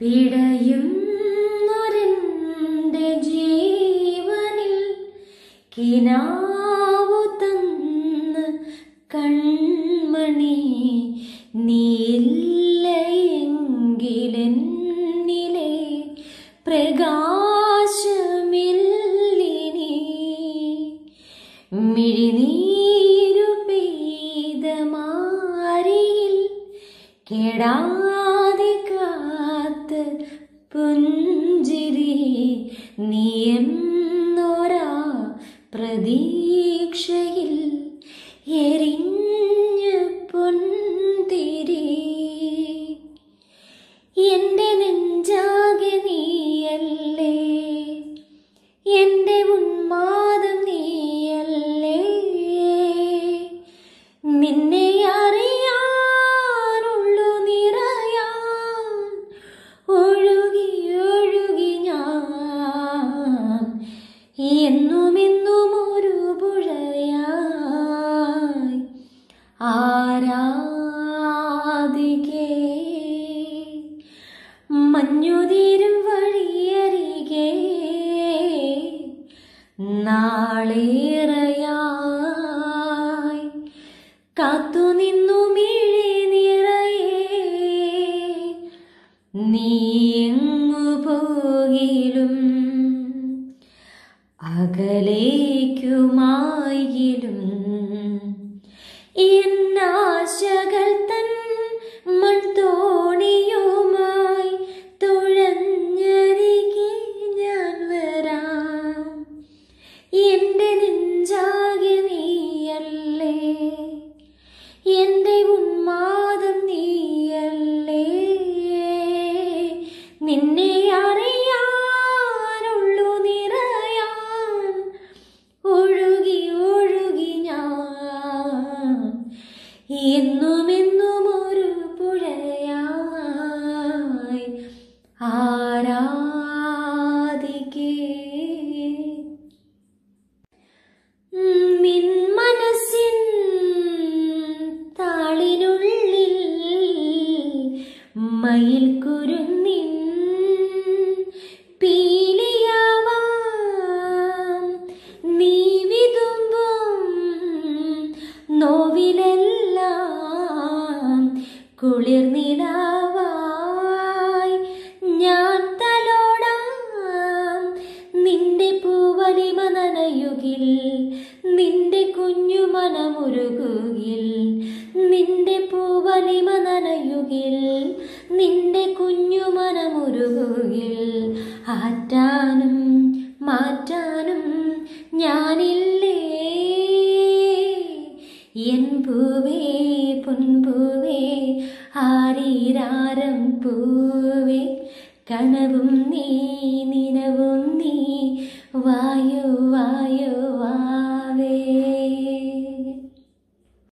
പിടയുന്നൊരെന്റെ ജീവനിൽ കിനാവു തന്ന് കൺമണി നീയില്ലെങ്കിലെന്നിലെ പ്രകാശമില്ലിനി മിഴിനീരു പെയ്ത മാരിയിൽ കെടാതെ കാത്ത് പുഞ്ചിരി നീ എന്നൊരാ പ്രതീക്ഷയിൽ എരിഞ്ഞ് പൊന്തിരി എന്റെ നെഞ്ചാകെ നീയല്ലേ എന്റെ ഉന്മാദം നീയല്ലേ നിന്നെ അറിയാനുള്ളു നിറയാൻ ഒഴുകി ഒഴുകി ഞാൻ എന്നുമെന്നും ഒരു പുഴയായി ആരാധികേ മഞ്ഞുതീരും വഴിയരികെ നാളേറെയായി കാത്തുനിന്നു മിഴി നിറയെ നീ എങ്ങു പോകിലും അകലേക്കുമായിലും എന്നാശകൾ തൻ മൺതോണിയുമായി തുഴഞ്ഞരികെ ഞാൻ വരാം എന്റെ നെഞ്ചാകെ നീയല്ലേ എന്റെ ഉന്മാദം നീയല്ലേ നിന്നെ അറിയാനുള്ളു നിറയാൻ ഒഴുകി ഒഴുകി ഞാൻ എന്നുമെന്നും ഒരു പുഴയായി ആരാധിക്കേ നിൻ മനസ്സിൻ താളിനുള്ളിൽ മയിൽ കുരുന്നിൻ പീലിയാവാം നീ വിതുമ്പും നോവിലെല്ലാം കുളിർനിലാവായി ഞാൻ തലോടാം നിന്റെ പൂവലിമ നനയുകിൽ നിന്റെ കുഞ്ഞു മനമുരുകുകിൽ നിന്റെ പൂവലിമ നനയുകിൽ നിന്റെ കുഞ്ഞു മനമുരുകുകിൽ ആറ്റാനും മാറ്റാനും ഞാനില്ലേ എൻ പൂവേ പൊൻപൂവേ ആരീരാരം പൂവേ കനവും നീ നിനവും നീ വായു വായു വാ